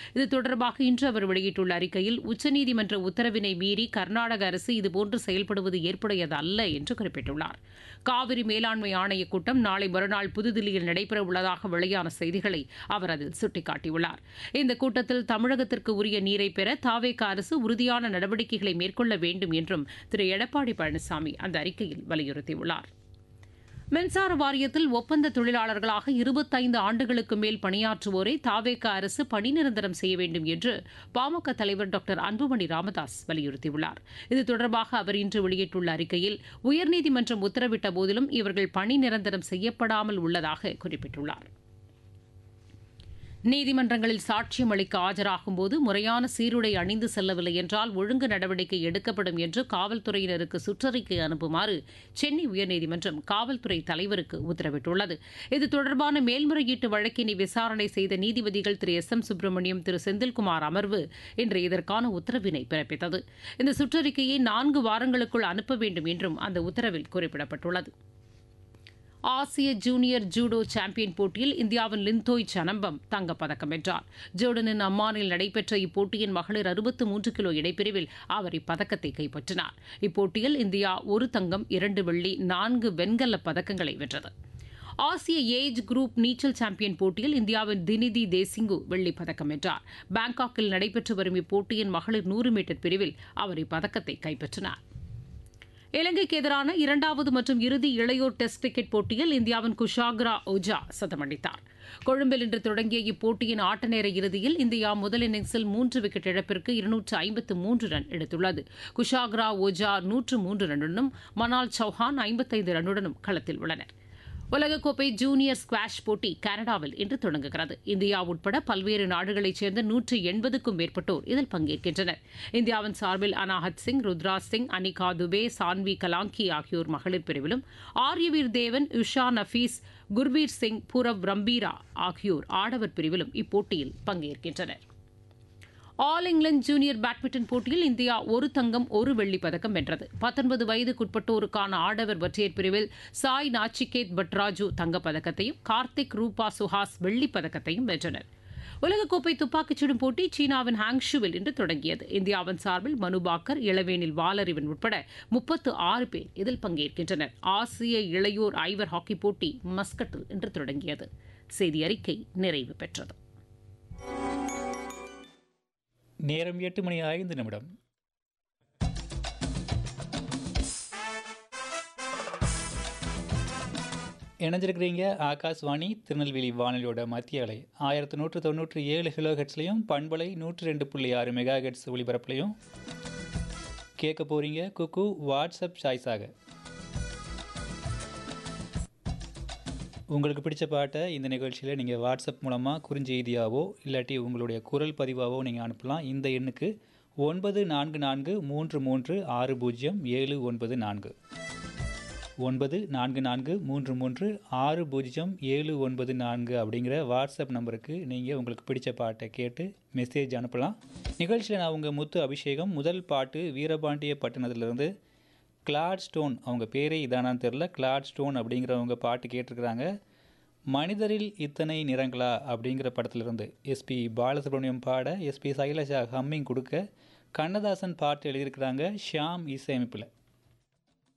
இது தொடர்பாக இன்று அவர் வெளியிட்டுள்ள அறிக்கையில் உச்சநீதிமன்ற உத்தரவினை மீறி கர்நாடக அரசு இதுபோன்று செயல்படுவது ஏற்புடையது அல்ல என்று குறிப்பிட்டுள்ளார் காவிரி மேலாண்மை ஆணையக் கூட்டம் நாளை மறுநாள் புதுதில்லியில் நடைபெறவுள்ளதாக வெளியான செய்திகளை அவர் அதில் சுட்டிக்காட்டியுள்ளார் இந்த கூட்டத்தில் தமிழகத்திற்கு உரிய நீரை பெற தாவேக அரசு உறுதியான நடவடிக்கைகளை மேற்கொள்ள வேண்டும் என்றும் திரு எடப்பாடி பழனிசாமி அந்த அறிக்கையில் வலியுறுத்தியுள்ளார் மின்சார வாரியத்தில் ஒப்பந்த தொழிலாளர்களாக இருபத்தைந்து ஆண்டுகளுக்கு மேல் பணியாற்றுவோரை தாவேக அரசு பணி நிரந்தரம் செய்ய வேண்டும் என்று பாமக தலைவர் டாக்டர் அன்புமணி ராமதாஸ் வலியுறுத்தியுள்ளார் இது தொடர்பாக அவர் இன்று வெளியிட்டுள்ள அறிக்கையில் உயர்நீதிமன்றம் உத்தரவிட்ட போதிலும் இவர்கள் பணி நிரந்தரம் செய்யப்படாமல் உள்ளதாக குறிப்பிட்டுள்ளார் நீதிமன்றங்களில் சாட்சியம் அளிக்க ஆஜராகும் போது முறையான சீருடை அணிந்து செல்லவில்லை என்றால் ஒழுங்கு நடவடிக்கை எடுக்கப்படும் என்று காவல்துறையினருக்கு சுற்றறிக்கை அனுப்புமாறு சென்னை உயர்நீதிமன்றம் காவல்துறை தலைவருக்கு உத்தரவிட்டுள்ளது இது தொடர்பான மேல்முறையீட்டு வழக்கினை விசாரணை செய்த நீதிபதிகள் திரு எஸ் எம் சுப்பிரமணியம் திரு செந்தில்குமார் அமர்வு இன்று இதற்கான உத்தரவினை பிறப்பித்தது இந்த சுற்றறிக்கையை நான்கு வாரங்களுக்குள் அனுப்ப வேண்டும் என்றும் அந்த உத்தரவில் குறிப்பிடப்பட்டுள்ளது ஆசிய ஜூனியர் ஜூடோ சாம்பியன் போட்டியில் இந்தியாவின் லிந்தோய் சனம்பம் தங்கப்பதக்கம் வென்றார் ஜோர்டனின் அம்மானில் நடைபெற்ற இப்போட்டியின் மகளிர் அறுபத்து மூன்று கிலோ இடைப்பிரிவில் அவர் இப்பதக்கத்தை கைப்பற்றினார் இப்போட்டியில் இந்தியா ஒரு தங்கம் இரண்டு வெள்ளி நான்கு வெண்கலப் பதக்கங்களை வென்றது ஆசிய ஏஜ் குரூப் நீச்சல் சாம்பியன் போட்டியில் இந்தியாவின் தினிதி தேசிங்கு வெள்ளிப் பதக்கம் வென்றார் பாங்காக்கில் நடைபெற்று வரும் இப்போட்டியின் மகளிர் நூறு மீட்டர் பிரிவில் அவர் இப்பதக்கத்தை கைப்பற்றினார் இலங்கைக்கு எதிரான இரண்டாவது மற்றும் இறுதி இளையோர் டெஸ்ட் கிரிக்கெட் போட்டியில் இந்தியாவின் குஷாக்ரா ஓஜா சதமடித்தார் கொழும்பில் இன்று தொடங்கிய இப்போட்டியின் ஆட்ட நேர இறுதியில் இந்தியா முதல் இன்னிங்ஸில் மூன்று விக்கெட் இழப்பிற்கு இருநூற்று ஐம்பத்து மூன்று ரன் எடுத்துள்ளது குஷாக்ரா ஓஜா நூற்று மூன்று ரன்னுடனும் மனால் சௌஹான் ஐம்பத்தைந்து ரன்னுடனும் களத்தில் உள்ளனர் உலகக்கோப்பை ஜூனியர் ஸ்குவாஷ் போட்டி கனடாவில் இன்று தொடங்குகிறது இந்தியா உட்பட பல்வேறு நாடுகளைச் சேர்ந்த நூற்றி எண்பதுக்கும் மேற்பட்டோர் இதில் பங்கேற்கின்றனர் இந்தியாவின் சார்பில் அனாஹத் சிங் ருத்ராஜ் சிங் அனிகா துபே சான்வி கலாங்கி ஆகியோர் மகளிர் பிரிவிலும் ஆரியவீர் தேவன் உஷா நஃபீஸ் குர்பீர் சிங் பூரவ் ரம்பீரா ஆகியோர் ஆடவர் பிரிவிலும் இப்போட்டியில் பங்கேற்கின்றனர் ஆல் இங்கிலாந்து ஜூனியர் பேட்மிண்டன் போட்டியில் இந்தியா ஒரு தங்கம் ஒரு வெள்ளிப் பதக்கம் வென்றது பத்தொன்பது வயதுக்குட்பட்டோருக்கான ஆடவர் ஒற்றையர் பிரிவில் சாய் நாச்சிகேத் பட்ராஜு தங்கப்பதக்கத்தையும் கார்த்திக் ரூபா சுஹாஸ் வெள்ளிப் பதக்கத்தையும் வென்றனர் உலகக்கோப்பை துப்பாக்கிச் சுடும் போட்டி சீனாவின் ஹாங்ஷுவில் இன்று தொடங்கியது இந்தியாவின் சார்பில் மனுபாக்கர் இளவேனில் வாலறிவன் உட்பட முப்பத்து ஆறு பேர் இதில் பங்கேற்கின்றனர் ஆசிய இளையோர் ஐவர் ஹாக்கி போட்டி மஸ்கட்டில் இன்று தொடங்கியது செய்தி அறிக்கை நிறைவு பெற்றது நேரம் எட்டு மணி ஐந்து நிமிடம் இணைஞ்சிருக்கிறீங்க ஆகாஷ்வாணி திருநெல்வேலி வானொலியோட மத்திய அலை ஆயிரத்தி நூற்று தொண்ணூற்றி ஏழு கிலோ ஹெட்ஸ்லையும் பண்பலை நூற்றி ரெண்டு புள்ளி ஆறு மெகா ஹெட்ஸ் ஒளிபரப்புலையும் கேட்க போகிறீங்க குக்கு வாட்ஸ்அப் சாய்ஸாக உங்களுக்கு பிடிச்ச பாட்டை இந்த நிகழ்ச்சியில் நீங்கள் வாட்ஸ்அப் மூலமாக குறுஞ்செய்தியாவோ இல்லாட்டி உங்களுடைய குரல் பதிவாவோ நீங்கள் அனுப்பலாம் இந்த எண்ணுக்கு ஒன்பது நான்கு நான்கு மூன்று மூன்று ஆறு பூஜ்ஜியம் ஏழு ஒன்பது நான்கு ஒன்பது நான்கு நான்கு மூன்று மூன்று ஆறு பூஜ்ஜியம் ஏழு ஒன்பது நான்கு அப்படிங்கிற வாட்ஸ்அப் நம்பருக்கு நீங்கள் உங்களுக்கு பிடிச்ச பாட்டை கேட்டு மெசேஜ் அனுப்பலாம் நிகழ்ச்சியில் நான் உங்கள் முத்து அபிஷேகம் முதல் பாட்டு வீரபாண்டிய பட்டணத்திலிருந்து கிளாட் ஸ்டோன் அவங்க பேரே இதானான்னு தெரில கிளாட் ஸ்டோன் அப்படிங்கிறவங்க பாட்டு கேட்டிருக்கிறாங்க மனிதரில் இத்தனை நிறங்களா அப்படிங்கிற படத்திலிருந்து எஸ்பி பாலசுப்ரமணியம் பாட எஸ்பி சைலஜா ஹம்மிங் கொடுக்க கண்ணதாசன் பாட்டு எழுதியிருக்கிறாங்க ஷியாம் இசையமைப்பில்